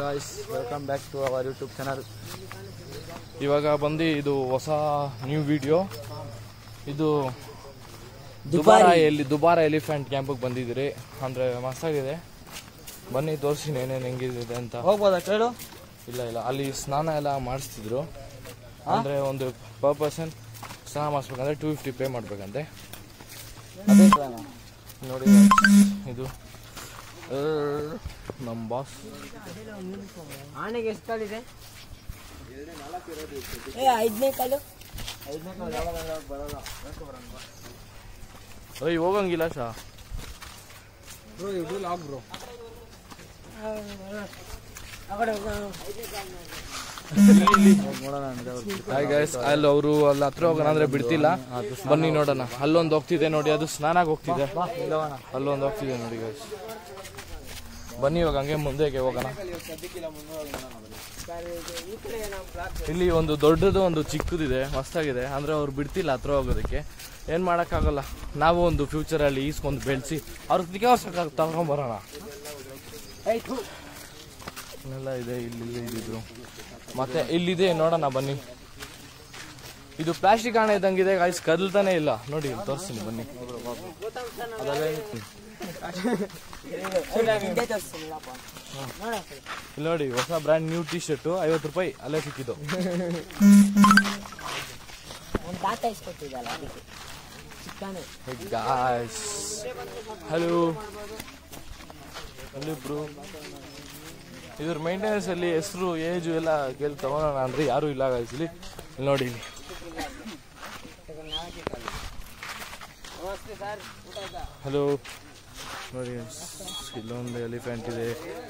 Guys welcome back to our YouTube channel ಇವಾಗ ಬಂದು ಇದು ಹೊಸ ನ್ಯೂ ವಿಡಿಯೋ ಇದು ದುಬಾರ ಎಲ್ಲಿ ದುಬಾರ ಎಲಿಫೆಂಟ್ ಕ್ಯಾಂಪಿಗೆ ಬಂದಿದ್ದೀರಿ ಅಂದರೆ ಮಸ್ತಾಗಿದೆ ಬನ್ನಿ ತೋರಿಸಿ ಏನೇನು ಹೆಂಗಿದೆ ಅಂತ ಹೋಗ್ಬೋದಾ ಕೇಳು ಇಲ್ಲ ಇಲ್ಲ ಅಲ್ಲಿ ಸ್ನಾನ ಎಲ್ಲ ಮಾಡಿಸ್ತಿದ್ರು ಅಂದರೆ ಒಂದು ಪರ್ ಪರ್ಸನ್ ಸ್ನಾನ ಮಾಡಿಸ್ಬೇಕಂದ್ರೆ ಟೂ ಫಿಫ್ಟಿ ಪೇ ಮಾಡ್ಬೇಕಂತೆ ಅದೇ plan ಆ? ನೋಡಿ ಇದು ನಮ್ಮ ಬಾಸ್ ಆನೆಗೆ ಎಷ್ಟು ಕಾಲಿದೆ ಏ ಐದನೇ ಕಾಲು ಓಯ್ ಹೋಗಂಗಿಲ್ಲ ಶಾ ಬ್ರೋ ಇದು ಲಾಗ್ ಬ್ರೋ ಆ ಕಡೆ ಹೋಗೋಣ. ನೋಡೋಣ ಅಂದ್ರೆ ಅವ್ರು ಹಾಯ್ ಗೈಸ್ ಅಲ್ಲಿ ಅವರು ಅಲ್ಲಿ ಹತ್ರ ಹೋಗೋಣ ಅಂದ್ರೆ ಬಿಡ್ತಿಲ್ಲ ಬನ್ನಿ ನೋಡೋಣ ಅಲ್ಲೊಂದು ಹೋಗ್ತಿದೆ ನೋಡಿ ಅದು ಸ್ನಾನಾಗ ಹೋಗ್ತಿದೆ ಇಲ್ಲವಣ ಅಲ್ಲೊಂದು ಹೋಗ್ತಿದೆ ನೋಡಿ ಗೈಸ್ ಬನ್ನಿ ಇವಾಗ ಹಂಗೆ ಮುಂದೆಗೆ ಹೋಗೋಣ ಈ ಕಡೆ ನಾವು ಬ್ಲಾಕ್ ಇಲ್ಲಿ ಒಂದು ದೊಡ್ಡದು ಒಂದು ಚಿಕ್ಕದಿದೆ ಮಸ್ತಾಗಿದೆ ಅಂದ್ರೆ ಅವ್ರು ಬಿಡ್ತಿಲ್ಲ ಹತ್ರ ಹೋಗೋದಕ್ಕೆ ಏನ್ ಮಾಡಕ್ಕಾಗಲ್ಲ ನಾವು ಒಂದು ಫ್ಯೂಚರ್ ಅಲ್ಲಿ ಈಸ್ಕೊಂಡು ಬೆಳೆಸಿ ಅವ್ರ ತಿಕ್ಕ ವರ್ಷ ತಗೊಂಬರೋಣ ಎಲ್ಲ ಇದೆ ಇಲ್ಲಿ ಇಲ್ಲಿ ಇಲ್ಲಿದ್ರು ಮತ್ತೆ ಇಲ್ಲಿದೆ ನೋಡೋಣ ಬನ್ನಿ ಇದು ಪ್ಲಾಸ್ಟಿಕ್ ಆಣೆ ಇದ್ದಂಗಿದೆ ಗಾಯ್ಸ್ ಕದಲ್ತಾನೆ ಇಲ್ಲ ನೋಡಿ ಇಲ್ಲಿ ತೋರಿಸ್ತೀನಿ ಬನ್ನಿ ಹಿಂದೆ ತೋರಿಸ್ತೀನಿಲ್ಲಪ್ಪ ನೋಡ ಇಲ್ಲಿ ನೋಡಿ ಹೊಸ ಬ್ರ್ಯಾಂಡ್ ನ್ಯೂ ಟಿ ಶರ್ಟು ಐವತ್ತು ರೂಪಾಯಿ ಅಲ್ಲೇ ಸಿಕ್ಕಿದ್ದು ನನ್ನ ತಾತ ಇಸ್ಕೊಟ್ಟಿದ್ದಲ್ಲ ಅದಕ್ಕೆ ಚಿಕ್ಕನೆ ಗಾಯ್ಸ್ ಹಲೋ ಹಲೋ ಬ್ರೋ ಇದ್ರ ಮೇಂಟೆನೆನ್ಸ್ ಅಲ್ಲಿ ಹೆಸರು ಏಜು ಎಲ್ಲ ಕೇಳಿ ತಗೊಳೋಣ ಅಂದ್ರೆ ಯಾರು ಇಲ್ಲ guys ಇಲ್ಲಿ ಇಲ್ಲಿ ನೋಡಿ ಇಲ್ಲಿ ನಮಸ್ತೆ ಸರ್ ಊಟ ಆಯ್ತಾ ಹಲೋ ನೋಡಿ guys, ಇಲ್ಲೊಂದು ಎಲಿಫೆಂಟ್ ಇದೆ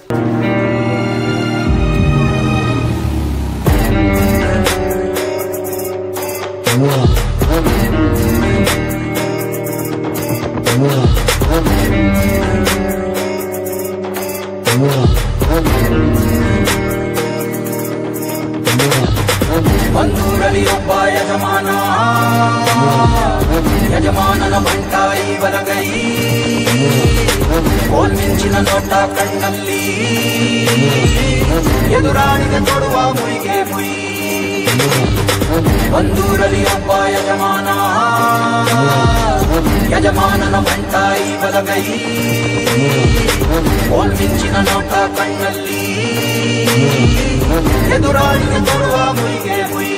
ಬಂದೂರಲ್ಲಿ ಒಬ್ಬ ಯಜಮಾನ ಯಜಮಾನನ ಬಂಟಾಯಿ ಬಲಗೈ ಮಿಂಚಿನ ನೋಟ ಕಣ್ಣಲ್ಲಿ ಎದುರಾಳಿಗೆ ತೊಡುವ ಮುಯಿಗೆ ಮುಯಿ ಬಂದೂರಲ್ಲಿ ಒಬ್ಬ ಯಜಮಾನ ಯಜಮಾನನ ಬಂಟಾಯಿ ಬಲಗೈ ಮಿಂಚಿನ ನೋಟ ಕಣ್ಣಲ್ಲಿ ಎದುರಾಳಿಗೆ ತೊಡುವ ಮುಯಿಗೆ ಮುಯಿ